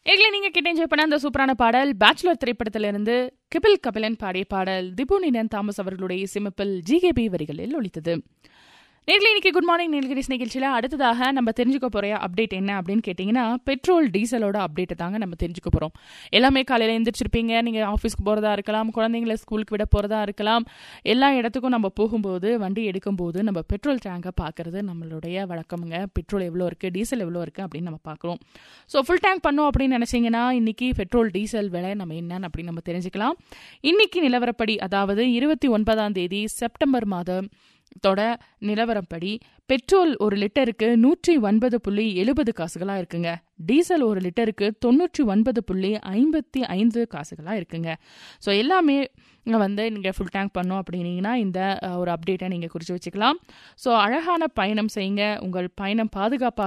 நேர்களை நீங்க கிட்ட என்ஜாய் பண்ண அந்த சூப்பரான பாடல் பேச்சுலர் திரைப்படத்திலிருந்து கிபில் கபிலன் பாடிய பாடல் திபுனினன் தாமஸ் அவர்களுடைய இசையமைப்பில் ஜிகேபி வரிகளில் ஒலித்தது நேர்களை இன்னைக்கு குட் மார்னிங் நீலகிரிஸ் நிகழ்ச்சியில் அடுத்ததாக நம்ம தெரிஞ்சுக்க போகிற அப்டேட் என்ன அப்படின்னு கேட்டிங்கன்னா பெட்ரோல் டீசலோட அப்டேட்டை தாங்க நம்ம தெரிஞ்சுக்க போகிறோம் எல்லாமே காலையில் எழுந்திரிச்சிருப்பீங்க நீங்கள் ஆஃபீஸ்க்கு போகிறதா இருக்கலாம் குழந்தைங்கள ஸ்கூலுக்கு விட போகிறதா இருக்கலாம் எல்லா இடத்துக்கும் நம்ம போகும்போது வண்டி எடுக்கும்போது நம்ம பெட்ரோல் டேங்கை பார்க்குறது நம்மளுடைய வழக்கமுங்க பெட்ரோல் எவ்வளோ இருக்குது டீசல் எவ்வளோ இருக்குது அப்படின்னு நம்ம பார்க்குறோம் ஸோ ஃபுல் டேங்க் பண்ணோம் அப்படின்னு நினச்சிங்கன்னா இன்றைக்கி பெட்ரோல் டீசல் விலை நம்ம என்னன்னு அப்படின்னு நம்ம தெரிஞ்சுக்கலாம் இன்றைக்கி நிலவரப்படி அதாவது இருபத்தி ஒன்பதாம் தேதி செப்டம்பர் மாதம் தொட நிலவரப்படி பெட்ரோல் ஒரு லிட்டருக்கு நூற்றி ஒன்பது புள்ளி எழுபது காசுகளாக இருக்குங்க டீசல் ஒரு லிட்டருக்கு தொண்ணூற்றி ஒன்பது புள்ளி ஐம்பத்தி ஐந்து காசுகளாக இருக்குங்க ஸோ எல்லாமே வந்து நீங்கள் ஃபுல் டேங்க் பண்ணோம் அப்படின்னீங்கன்னா இந்த ஒரு அப்டேட்டை நீங்கள் குறித்து வச்சுக்கலாம் ஸோ அழகான பயணம் செய்யுங்க உங்கள் பயணம் பாதுகாப்பாக